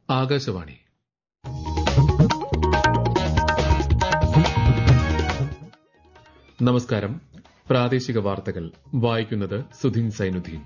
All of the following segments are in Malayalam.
ആകാശവാണി നമസ്കാരം പ്രാദേശിക വാർത്തകൾ വായിക്കുന്നത് സുധീൻ സൈനുദ്ദീൻ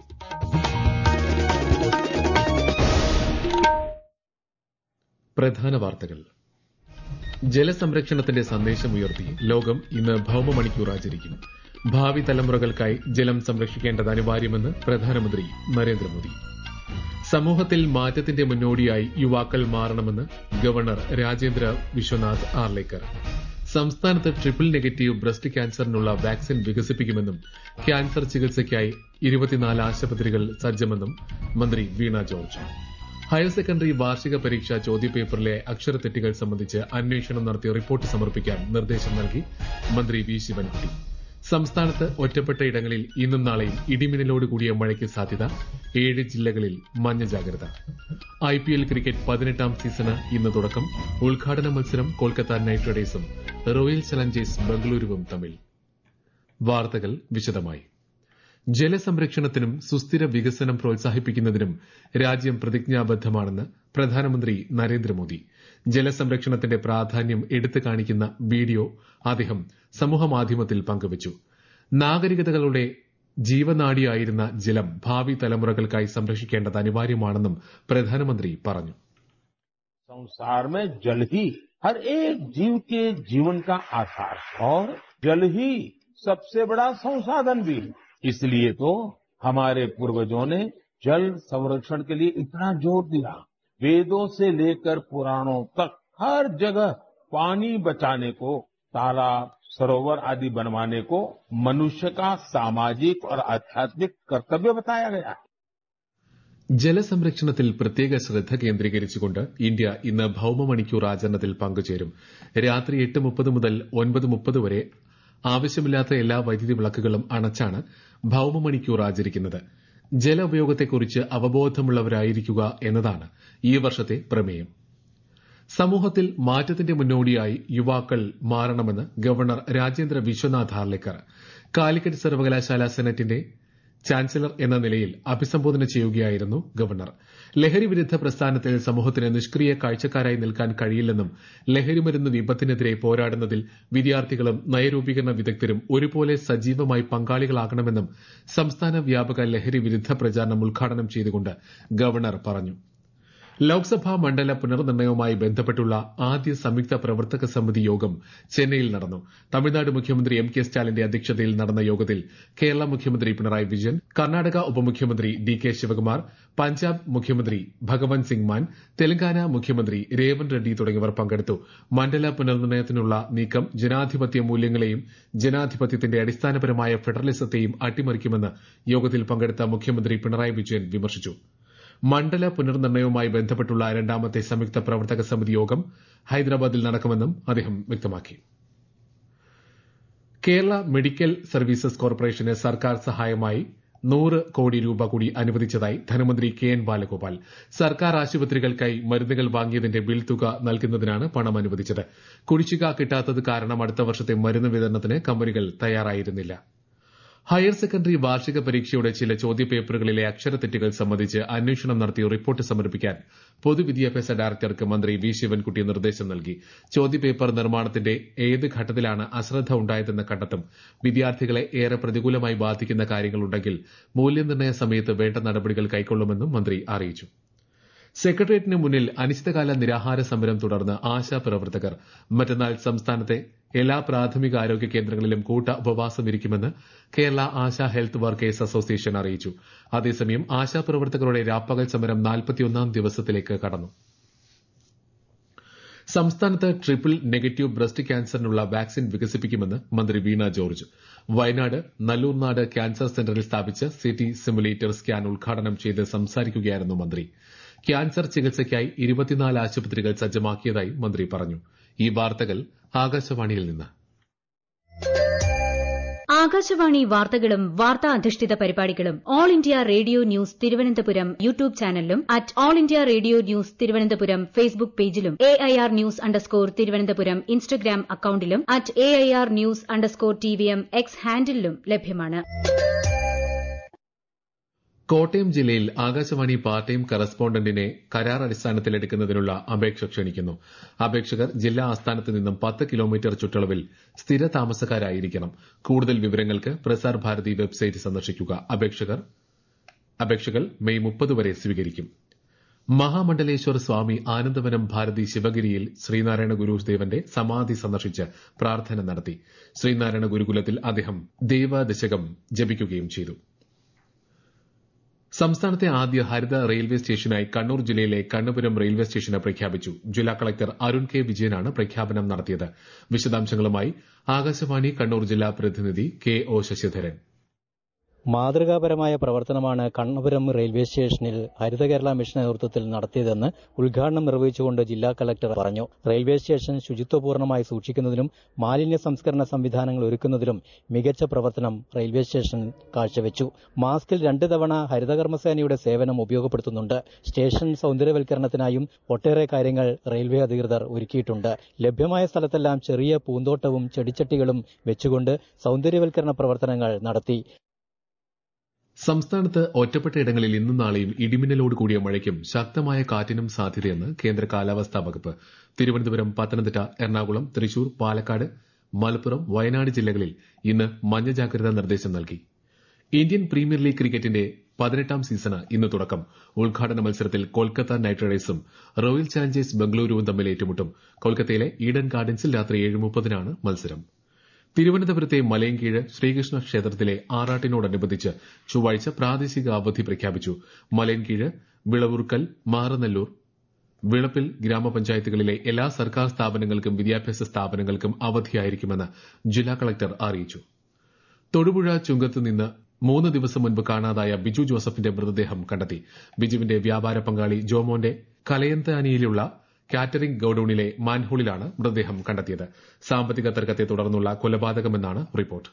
പ്രധാന വാർത്തകൾ ജലസംരക്ഷണത്തിന്റെ സന്ദേശമുയർത്തി ലോകം ഇന്ന് ഭൌമമണിക്കൂർ ആചരിക്കും ഭാവി തലമുറകൾക്കായി ജലം സംരക്ഷിക്കേണ്ടത് അനിവാര്യമെന്ന് പ്രധാനമന്ത്രി നരേന്ദ്രമോദി സമൂഹത്തിൽ മാറ്റത്തിന്റെ മുന്നോടിയായി യുവാക്കൾ മാറണമെന്ന് ഗവർണർ രാജേന്ദ്ര വിശ്വനാഥ് ആർലേക്കർ സംസ്ഥാനത്ത് ട്രിപ്പിൾ നെഗറ്റീവ് ബ്രസ്റ്റ് ക്യാൻസറിനുള്ള വാക്സിൻ വികസിപ്പിക്കുമെന്നും ക്യാൻസർ ചികിത്സയ്ക്കായി ഇരുപത്തിനാല് ആശുപത്രികൾ സജ്ജമെന്നും മന്ത്രി വീണ ജോർജ് ഹയർ സെക്കൻഡറി വാർഷിക പരീക്ഷാ ചോദ്യപേപ്പറിലെ അക്ഷരത്തെറ്റുകൾ സംബന്ധിച്ച് അന്വേഷണം നടത്തി റിപ്പോർട്ട് സമർപ്പിക്കാൻ നിർദ്ദേശം നൽകി മന്ത്രി വി ശിവൻകുട്ടി സംസ്ഥാനത്ത് ഒറ്റപ്പെട്ട ഇടങ്ങളിൽ ഇന്നും നാളെയും ഇടിമിന്നലോട് കൂടിയ മഴയ്ക്ക് സാധ്യത ഏഴ് ജില്ലകളിൽ മഞ്ഞ ജാഗ്രത ഐ പി എൽ ക്രിക്കറ്റ് പതിനെട്ടാം സീസണ് ഇന്ന് തുടക്കം ഉദ്ഘാടന മത്സരം കൊൽക്കത്ത നൈറ്റ് റൈഡേഴ്സും റോയൽ ചലഞ്ചേഴ്സ് ബംഗളൂരുവും തമ്മിൽ വാർത്തകൾ വിശദമായി ജലസംരക്ഷണത്തിനും സുസ്ഥിര വികസനം പ്രോത്സാഹിപ്പിക്കുന്നതിനും രാജ്യം പ്രതിജ്ഞാബദ്ധമാണെന്ന് പ്രധാനമന്ത്രി നരേന്ദ്രമോദി ജലസംരക്ഷണത്തിന്റെ പ്രാധാന്യം എടുത്തു കാണിക്കുന്ന വീഡിയോ അദ്ദേഹം സമൂഹമാധ്യമത്തിൽ പങ്കുവച്ചു നാഗരികതകളുടെ ജീവനാഡിയായിരുന്ന ജലം ഭാവി തലമുറകൾക്കായി സംരക്ഷിക്കേണ്ടത് അനിവാര്യമാണെന്നും പ്രധാനമന്ത്രി പറഞ്ഞു संसार में जल ही हर एक जीव के जीवन का आधार है और जल ही सबसे बड़ा संसाधन भी है इसलिए तो हमारे पूर्वजों ने जल संरक्षण के लिए इतना जोर दिया वेदों से लेकर पुराणों तक हर जगह पानी बचाने को तालाब सरोवर आदि बनवाने को मनुष्य का सामाजिक और आध्यात्मिक कर्तव्य बताया गया है ജലസംരക്ഷണത്തിൽ പ്രത്യേക ശ്രദ്ധ കേന്ദ്രീകരിച്ചുകൊണ്ട് ഇന്ത്യ ഇന്ന് ഭൌമമണിക്കൂർ ആചരണത്തിൽ പങ്കുചേരും രാത്രി എട്ട് മുപ്പത് മുതൽ ഒൻപത് മുപ്പത് വരെ ആവശ്യമില്ലാത്ത എല്ലാ വൈദ്യുതി വിളക്കുകളും അണച്ചാണ് ഭൌമമണിക്കൂർ ആചരിക്കുന്നത് ജല ഉപയോഗത്തെക്കുറിച്ച് അവബോധമുള്ളവരായിരിക്കുക എന്നതാണ് ഈ വർഷത്തെ പ്രമേയം സമൂഹത്തിൽ മാറ്റത്തിന്റെ മുന്നോടിയായി യുവാക്കൾ മാറണമെന്ന് ഗവർണർ രാജേന്ദ്ര വിശ്വനാഥ് ഹാർലേക്കർ കാലിക്കറ്റ് സർവകലാശാല സെനറ്റിന്റെ ചാൻസലർ എന്ന നിലയിൽ അഭിസംബോധന ചെയ്യുകയായിരുന്നു ഗവർണർ ലഹരി വിരുദ്ധ പ്രസ്ഥാനത്തിൽ സമൂഹത്തിന് നിഷ്ക്രിയ കാഴ്ചക്കാരായി നിൽക്കാൻ കഴിയില്ലെന്നും ലഹരിമരുന്ന് വിപത്തിനെതിരെ പോരാടുന്നതിൽ വിദ്യാർത്ഥികളും നയരൂപീകരണ വിദഗ്ധരും ഒരുപോലെ സജീവമായി പങ്കാളികളാകണമെന്നും സംസ്ഥാന വ്യാപക ലഹരി വിരുദ്ധ പ്രചാരണം ഉദ്ഘാടനം ചെയ്തുകൊണ്ട് ഗവർണർ പറഞ്ഞു ലോക്സഭാ മണ്ഡല പുനർനിർണയവുമായി ബന്ധപ്പെട്ടുള്ള ആദ്യ സംയുക്ത പ്രവർത്തക സമിതി യോഗം ചെന്നൈയിൽ നടന്നു തമിഴ്നാട് മുഖ്യമന്ത്രി എം കെ സ്റ്റാലിന്റെ അധ്യക്ഷതയിൽ നടന്ന യോഗത്തിൽ കേരള മുഖ്യമന്ത്രി പിണറായി വിജയൻ കർണാടക ഉപമുഖ്യമന്ത്രി ഡി കെ ശിവകുമാർ പഞ്ചാബ് മുഖ്യമന്ത്രി ഭഗവന്ത് സിംഗ് മാൻ തെലങ്കാന മുഖ്യമന്ത്രി രേവൻ റെഡ്ഡി തുടങ്ങിയവർ പങ്കെടുത്തു മണ്ഡല പുനർനിർണയത്തിനുള്ള നീക്കം ജനാധിപത്യ മൂല്യങ്ങളെയും ജനാധിപത്യത്തിന്റെ അടിസ്ഥാനപരമായ ഫെഡറലിസത്തെയും അട്ടിമറിക്കുമെന്ന് യോഗത്തിൽ പങ്കെടുത്ത മുഖ്യമന്ത്രി പിണറായി വിജയൻ വിമർശിച്ചു മണ്ഡല പുനർനിർണയവുമായി ബന്ധപ്പെട്ടുള്ള രണ്ടാമത്തെ സംയുക്ത പ്രവർത്തക സമിതി യോഗം ഹൈദരാബാദിൽ നടക്കുമെന്നും അദ്ദേഹം വ്യക്തമാക്കി കേരള മെഡിക്കൽ സർവീസസ് കോർപ്പറേഷന് സർക്കാർ സഹായമായി നൂറ് കോടി രൂപ കൂടി അനുവദിച്ചതായി ധനമന്ത്രി കെ എൻ ബാലഗോപാൽ സർക്കാർ ആശുപത്രികൾക്കായി മരുന്നുകൾ വാങ്ങിയതിന്റെ ബിൽ തുക നൽകുന്നതിനാണ് പണം അനുവദിച്ചത് കുടിശ്ശിക കിട്ടാത്തത് കാരണം അടുത്ത വർഷത്തെ മരുന്ന് വിതരണത്തിന് കമ്പനികൾ തയ്യാറായിരുന്നില്ല ഹയർ സെക്കൻഡറി വാർഷിക പരീക്ഷയുടെ ചില ചോദ്യപേപ്പറുകളിലെ അക്ഷരത്തെറ്റുകൾ സംബന്ധിച്ച് അന്വേഷണം നടത്തി റിപ്പോർട്ട് സമർപ്പിക്കാൻ പൊതുവിദ്യാഭ്യാസ ഡയറക്ടർക്ക് മന്ത്രി വി ശിവൻകുട്ടി നിർദ്ദേശം നൽകി ചോദ്യപേപ്പർ നിർമ്മാണത്തിന്റെ ഏത് ഘട്ടത്തിലാണ് അശ്രദ്ധ ഉണ്ടായതെന്ന് കണ്ടെത്തും വിദ്യാർത്ഥികളെ ഏറെ പ്രതികൂലമായി ബാധിക്കുന്ന കാര്യങ്ങളുണ്ടെങ്കിൽ മൂല്യനിർണ്ണയ സമയത്ത് വേണ്ട നടപടികൾ കൈക്കൊള്ളുമെന്നും മന്ത്രി അറിയിച്ചു സെക്രട്ടേറിയറ്റിന് മുന്നിൽ അനിശ്ചിതകാല നിരാഹാര സമരം തുടർന്ന് ആശാ പ്രവർത്തകർ മറ്റന്നാൾ സംസ്ഥാനത്തെ എല്ലാ പ്രാഥമിക ആരോഗ്യ കേന്ദ്രങ്ങളിലും കൂട്ട ഉപവാസം ഇരിക്കുമെന്ന് Kerala Asha health workers association അറിയിച്ചു അതേസമയം ആശാ പ്രവർത്തകരുടെ രാപ്പകൽ സമരം നാൽപ്പത്തിയൊന്നാം ദിവസത്തിലേക്ക് കടന്നു സംസ്ഥാനത്ത് ട്രിപ്പിൾ നെഗറ്റീവ് ബ്രസ്റ്റ് ക്യാൻസറിനുള്ള വാക്സിൻ വികസിപ്പിക്കുമെന്ന് മന്ത്രി വീണ ജോർജ് വയനാട് നല്ലൂർനാട് ക്യാൻസർ സെന്ററിൽ സ്ഥാപിച്ച സിറ്റി സിമുലേറ്റർ സ്കാൻ ഉദ്ഘാടനം ചെയ്ത് സംസാരിക്കുകയായിരുന്നു മന്ത്രി ക്യാൻസർ ചികിത്സയ്ക്കായി ഇരുപത്തിനാല് ആശുപത്രികൾ സജ്ജമാക്കിയതായി മന്ത്രി പറഞ്ഞു ഈ വാർത്തകൾ ആകാശവാണിയിൽ നിന്ന് ആകാശവാണി വാർത്തകളും വാർത്താ അധിഷ്ഠിത പരിപാടികളും All India Radio News Thiruvananthapuram YouTube ചാനലിലും at All India Radio News Thiruvananthapuram Facebook പേജിലും A I R news underscore Thiruvananthapuram Instagram അക്കൌണ്ടിലും at A I R news underscore T V M X ഹാൻഡിലും ലഭ്യമാണ് കോട്ടയം ജില്ലയിൽ ആകാശവാണി പാർട്ട് ടൈം കറസ്പോണ്ടന്റിനെ കരാർ അടിസ്ഥാനത്തിൽ എടുക്കുന്നതിനുള്ള അപേക്ഷ ക്ഷണിക്കുന്നു അപേക്ഷകർ ജില്ലാ ആസ്ഥാനത്ത് നിന്നും പത്ത് കിലോമീറ്റർ ചുറ്റളവിൽ സ്ഥിര താമസക്കാരായിരിക്കണം കൂടുതൽ വിവരങ്ങൾക്ക് പ്രസാർ ഭാരതി വെബ്സൈറ്റ് സന്ദർശിക്കുക അപേക്ഷകർ അപേക്ഷകൾ മെയ് മുപ്പത് വരെ സ്വീകരിക്കും മഹാമണ്ഡലേശ്വർ സ്വാമി ആനന്ദവനം ഭാരതി ശിവഗിരിയിൽ ശ്രീനാരായണ ഗുരുദേവന്റെ സമാധി സന്ദർശിച്ച് പ്രാർത്ഥന നടത്തി ശ്രീനാരായണ ഗുരുകുലത്തിൽ അദ്ദേഹം ദൈവദശകം ജപിക്കുകയും ചെയ്തു സംസ്ഥാനത്തെ ആദ്യ ഹരിത റെയിൽവേ സ്റ്റേഷനായി കണ്ണൂർ ജില്ലയിലെ കണ്ണപുരം റെയിൽവേ സ്റ്റേഷന് പ്രഖ്യാപിച്ചു ജില്ലാ കളക്ടർ അരുൺ കെ വിജയനാണ് പ്രഖ്യാപനം നടത്തിയത് വിശദാംശങ്ങളുമായി ആകാശവാണി കണ്ണൂർ ജില്ലാ പ്രതിനിധി കെ ഒ ശശിധരൻ മാതൃകാപരമായ പ്രവർത്തനമാണ് കണ്ണപുരം റെയിൽവേ സ്റ്റേഷനിൽ ഹരിത കേരള മിഷൻ നേതൃത്വത്തിൽ നടത്തിയതെന്ന് ഉദ്ഘാടനം നിർവഹിച്ചുകൊണ്ട് ജില്ലാ കലക്ടർ പറഞ്ഞു റെയിൽവേ സ്റ്റേഷൻ ശുചിത്വപൂർണ്ണമായി സൂക്ഷിക്കുന്നതിലും മാലിന്യ സംസ്കരണ സംവിധാനങ്ങൾ ഒരുക്കുന്നതിലും മികച്ച പ്രവർത്തനം റെയിൽവേ സ്റ്റേഷൻ കാഴ്ചവെച്ചു മാസ്കിൽ രണ്ട് തവണ ഹരിതകർമ്മസേനയുടെ സേവനം ഉപയോഗപ്പെടുത്തുന്നുണ്ട് സ്റ്റേഷൻ സൗന്ദര്യവൽക്കരണത്തിനായും ഒട്ടേറെ കാര്യങ്ങൾ റെയിൽവേ അധികൃതർ ഒരുക്കിയിട്ടുണ്ട് ലഭ്യമായ സ്ഥലത്തെല്ലാം ചെറിയ പൂന്തോട്ടവും ചെടിച്ചട്ടികളും വെച്ചുകൊണ്ട് സൗന്ദര്യവൽക്കരണ പ്രവർത്തനങ്ങൾ നടത്തി സംസ്ഥാനത്ത് ഒറ്റപ്പെട്ട ഇടങ്ങളിൽ ഇന്നും നാളെയും ഇടിമിന്നലോട് കൂടിയ മഴയ്ക്കും ശക്തമായ കാറ്റിനും സാധ്യതയെന്ന് കേന്ദ്ര കാലാവസ്ഥാ വകുപ്പ് തിരുവനന്തപുരം പത്തനംതിട്ട എറണാകുളം തൃശൂർ പാലക്കാട് മലപ്പുറം വയനാട് ജില്ലകളിൽ ഇന്ന് മഞ്ഞ ജാഗ്രതാ നിർദ്ദേശം നൽകി ഇന്ത്യൻ പ്രീമിയർ ലീഗ് ക്രിക്കറ്റിന്റെ പതിനെട്ടാം സീസണ് ഇന്ന് തുടക്കം ഉദ്ഘാടന മത്സരത്തിൽ കൊൽക്കത്ത നൈറ്റ് റൈഡേഴ്സും റോയൽ ചാലഞ്ചേഴ്സ് ബംഗളൂരുവും തമ്മിൽ ഏറ്റുമുട്ടും കൊൽക്കത്തയിലെ ഈഡൻ ഗാർഡൻസിൽ രാത്രി ഏഴ് മുപ്പതിനാണ് മത്സരം തിരുവനന്തപുരത്തെ മലയൻകീഴ് ശ്രീകൃഷ്ണ ക്ഷേത്രത്തിലെ ആറാട്ടിനോടനുബന്ധിച്ച് ചൊവ്വാഴ്ച പ്രാദേശിക അവധി പ്രഖ്യാപിച്ചു മലയൻകീഴ് വിളവൂർക്കൽ മാറനല്ലൂർ വിളപ്പിൽ ഗ്രാമപഞ്ചായത്തുകളിലെ എല്ലാ സർക്കാർ സ്ഥാപനങ്ങൾക്കും വിദ്യാഭ്യാസ സ്ഥാപനങ്ങൾക്കും അവധിയായിരിക്കുമെന്ന് ജില്ലാ കളക്ടർ അറിയിച്ചു തൊടുപുഴ ചുങ്കത്ത് നിന്ന് മൂന്ന് ദിവസം മുൻപ് കാണാതായ ബിജു ജോസഫിന്റെ മൃതദേഹം കണ്ടെത്തി ബിജുവിന്റെ വ്യാപാര പങ്കാളി ജോമോന്റെ കലയന്താനിയിലുള്ള കാറ്ററിംഗ് ഗൌഡൌണിലെ മാൻഹോളിലാണ് മൃതദേഹം കണ്ടെത്തിയത് സാമ്പത്തിക തർക്കത്തെ തുടർന്നുള്ള കൊലപാതകമെന്നാണ് റിപ്പോർട്ട്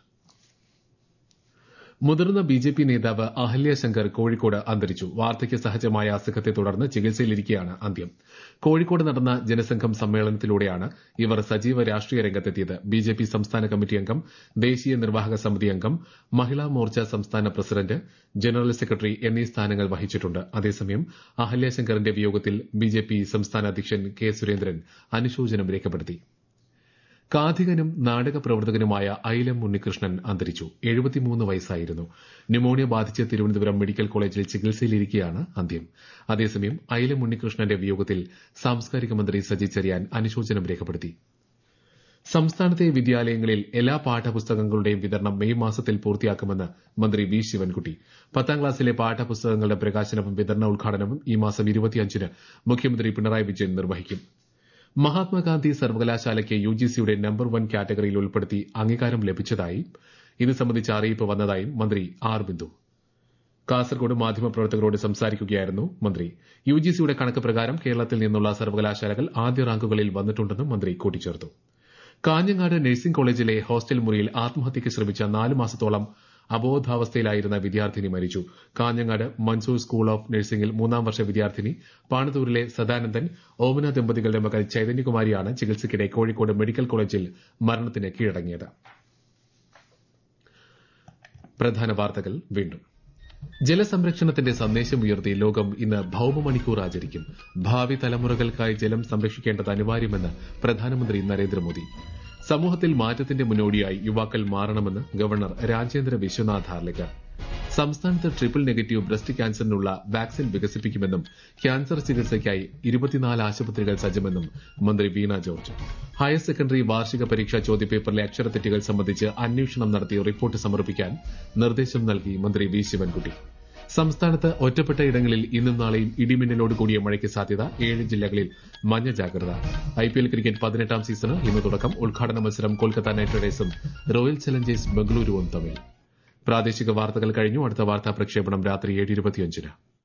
മുതിർന്ന ബി ജെ പി നേതാവ് അഹല്യ ശങ്കർ കോഴിക്കോട് അന്തരിച്ചു വാർദ്ധക്യ സഹജമായ അസുഖത്തെ തുടർന്ന് ചികിത്സയിലിരിക്കെയാണ് അന്ത്യം കോഴിക്കോട് നടന്ന ജനസംഘം സമ്മേളനത്തിലൂടെയാണ് ഇവർ സജീവ രാഷ്ട്രീയ രംഗത്തെത്തിയത് ബി ജെ പി സംസ്ഥാന കമ്മിറ്റി അംഗം ദേശീയ നിർവാഹക സമിതി അംഗം മഹിളാ മോർച്ച സംസ്ഥാന പ്രസിഡന്റ് ജനറൽ സെക്രട്ടറി എന്നീ സ്ഥാനങ്ങൾ വഹിച്ചിട്ടുണ്ട് അതേസമയം അഹല്യ ശങ്കറിന്റെ വിയോഗത്തിൽ ബി ജെ പി സംസ്ഥാന അധ്യക്ഷൻ കെ സുരേന്ദ്രൻ അനുശോചനം രേഖപ്പെടുത്തി കാഥികനും നാടക പ്രവർത്തകനുമായ ഐലം ഉണ്ണികൃഷ്ണൻ അന്തരിച്ചു എഴുപത്തിമൂന്ന് വയസ്സായിരുന്നു ന്യൂമോണിയ ബാധിച്ച് തിരുവനന്തപുരം മെഡിക്കൽ കോളേജിൽ ചികിത്സയിലിരിക്കെയാണ് അന്ത്യം അതേസമയം ഐലം ഉണ്ണികൃഷ്ണന്റെ വിയോഗത്തിൽ സാംസ്കാരിക മന്ത്രി സജി ചെറിയാൻ അനുശോചനം രേഖപ്പെടുത്തി സംസ്ഥാനത്തെ വിദ്യാലയങ്ങളിൽ എല്ലാ പാഠപുസ്തകങ്ങളുടെയും വിതരണം മെയ് മാസത്തിൽ പൂർത്തിയാക്കുമെന്ന് മന്ത്രി വി ശിവൻകുട്ടി പത്താം ക്ലാസ്സിലെ പാഠപുസ്തകങ്ങളുടെ പ്രകാശനവും വിതരണ ഉദ്ഘാടനവും ഈ മാസം ഇരുപത്തിയഞ്ചിന് മുഖ്യമന്ത്രി പിണറായി വിജയൻ നിർവഹിക്കും മഹാത്മാഗാന്ധി സർവകലാശാലയ്ക്ക് യുജിസിയുടെ നമ്പർ വൺ കാറ്റഗറിയിൽ ഉൾപ്പെടുത്തി അംഗീകാരം ലഭിച്ചതായി ഇത് സംബന്ധിച്ച അറിയിപ്പ് വന്നതായും മന്ത്രി ആർ ബിന്ദു കാസർഗോഡ് മാധ്യമപ്രവർത്തകരോട് സംസാരിക്കുകയായിരുന്നു മന്ത്രി യുജിസിയുടെ കണക്ക് പ്രകാരം കേരളത്തിൽ നിന്നുള്ള സർവകലാശാലകൾ ആദ്യ റാങ്കുകളിൽ വന്നിട്ടുണ്ടെന്നും മന്ത്രി കൂട്ടിച്ചേർത്തു കാഞ്ഞങ്ങാട് നഴ്സിംഗ് കോളേജിലെ ഹോസ്റ്റൽ മുറിയിൽ ആത്മഹത്യയ്ക്ക് ശ്രമിച്ച നാല് മാസത്തോളം അബോധാവസ്ഥയിലായിരുന്ന വിദ്യാർത്ഥിനി മരിച്ചു കാഞ്ഞങ്ങാട് മൻസൂർ സ്കൂൾ ഓഫ് നഴ്സിംഗിൽ മൂന്നാം വർഷ വിദ്യാർത്ഥിനി പാണത്തൂരിലെ സദാനന്ദൻ ഓമന ദമ്പതികളുടെ മകൾ ചൈതന്യകുമാരിയാണ് ചികിത്സയ്ക്കിടെ കോഴിക്കോട് മെഡിക്കൽ കോളേജിൽ മരണത്തിന് കീഴടങ്ങിയത് പ്രധാന വാർത്തകൾ വീണ്ടും ജലസംരക്ഷണത്തിന്റെ സന്ദേശം ഉയർത്തി ലോകം ഇന്ന് ഭൌമമണിക്കൂർ ആചരിക്കും ഭാവി തലമുറകൾക്കായി ജലം സംരക്ഷിക്കേണ്ടത് അനിവാര്യമെന്ന് പ്രധാനമന്ത്രി നരേന്ദ്രമോദി സമൂഹത്തിൽ മാറ്റത്തിന്റെ മുന്നോടിയായി യുവാക്കൾ മാറണമെന്ന് ഗവർണർ രാജേന്ദ്ര വിശ്വനാഥ് ഹാർലിക്കർ സംസ്ഥാനത്ത് ട്രിപ്പിൾ നെഗറ്റീവ് ബ്രസ്റ്റ് ക്യാൻസറിനുള്ള വാക്സിൻ വികസിപ്പിക്കുമെന്നും ക്യാൻസർ ചികിത്സയ്ക്കായി ഇരുപത്തിനാല് ആശുപത്രികൾ സജ്ജമെന്നും മന്ത്രി വീണ ജോർജ് ഹയർ സെക്കൻഡറി വാർഷിക പരീക്ഷാ ചോദ്യപേപ്പറിലെ അക്ഷരത്തെറ്റുകൾ സംബന്ധിച്ച് അന്വേഷണം നടത്തി റിപ്പോർട്ട് സമർപ്പിക്കാൻ നിർദ്ദേശം നൽകി മന്ത്രി വി ശിവൻകുട്ടി സംസ്ഥാനത്ത് ഒറ്റപ്പെട്ട ഇടങ്ങളിൽ ഇന്നും നാളെയും ഇടിമിന്നലോട് കൂടിയ മഴയ്ക്ക് സാധ്യത ഏഴ് ജില്ലകളിൽ മഞ്ഞ ജാഗ്രത ഐപിഎൽ ക്രിക്കറ്റ് പതിനെട്ടാം സീസണ് ഇന്ന് തുടക്കം ഉദ്ഘാടന മത്സരം കൊൽക്കത്ത നൈറ്റ് റൈഡേഴ്സും റോയൽ ചലഞ്ചേഴ്സ് ബംഗളൂരുവും തമ്മിൽ പ്രാദേശിക വാർത്തകൾ കഴിഞ്ഞു അടുത്ത വാർത്താ പ്രക്ഷേപണം രാത്രി ഏഴ് ഇരുപത്തിയഞ്ചിന്